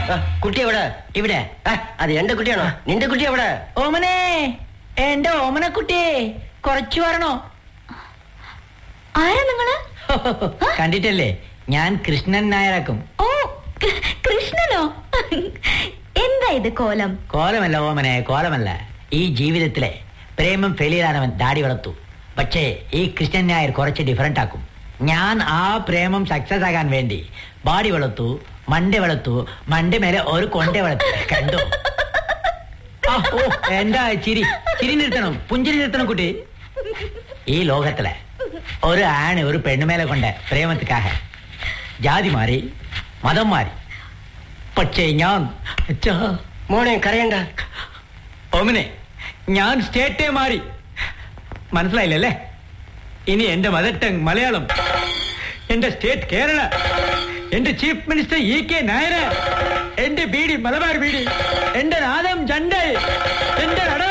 ആ, കുട്ടി എവിടെ ഇവിടെ ആ, അത് എന്റെ കുട്ടിയാണോ നിന്റെ കുട്ടി എവിടെ ഓമനെ എന്റെ ഓമനക്കുട്ടിയെ കുറച്ചു വരണോ ആരാ നിങ്ങള് കണ്ടിട്ടല്ലേ ഞാൻ കൃഷ്ണൻ നായരാക്കും ഓ കൃ- കൃഷ്ണനോ എന്താ ഇത് കോലം കോലമല്ല ഓമനെ കോലമല്ല ഈ ജീവിതത്തിലെ പ്രേമം ഫെയിലിയറാനവൻ ദാടി വളർത്തു പക്ഷേ ഈ കൃഷ്ണൻ നായർ കുറച്ച് ഡിഫറൻറ്റ് ആക്കും ഞാൻ ആ പ്രേമം സക്സസ് ആകാൻ വേണ്ടി ബാഡി വളർത്തു മണ്ട വളർത്തു മണ്ട മേലെ ഒരു കൊണ്ട വളർത്തു കണ്ടോ ആ, ഓ എന്താ ചിരി ചിരി നിർത്തണം പുഞ്ചിരി നിർത്തണം കുട്ടി ഈ ലോകത്തിലെ ഒരു ആണ് ഒരു പെണ്ണുമേലെ കൊണ്ട് പ്രേമത്തിക്കാக ജാതി മാറി മതം മാറി പക്ഷേ ഞാൻ അച്ഛാ മോനെ കരയണ്ട ഓമനെ ഞാൻ സ്റ്റേറ്റേ മാറി മനസ്സിലായില്ലല്ലേ ഇനി എന്റെ മദർ ടങ് മലയാളം എന്റെ സ്റ്റേറ്റ് കേരള എന്റെ chief minister E K Nayar എന്റെ ബീഡി മലബാർ ബീഡി എന്റെ നാദം ജണ്ട് എന്റെ നട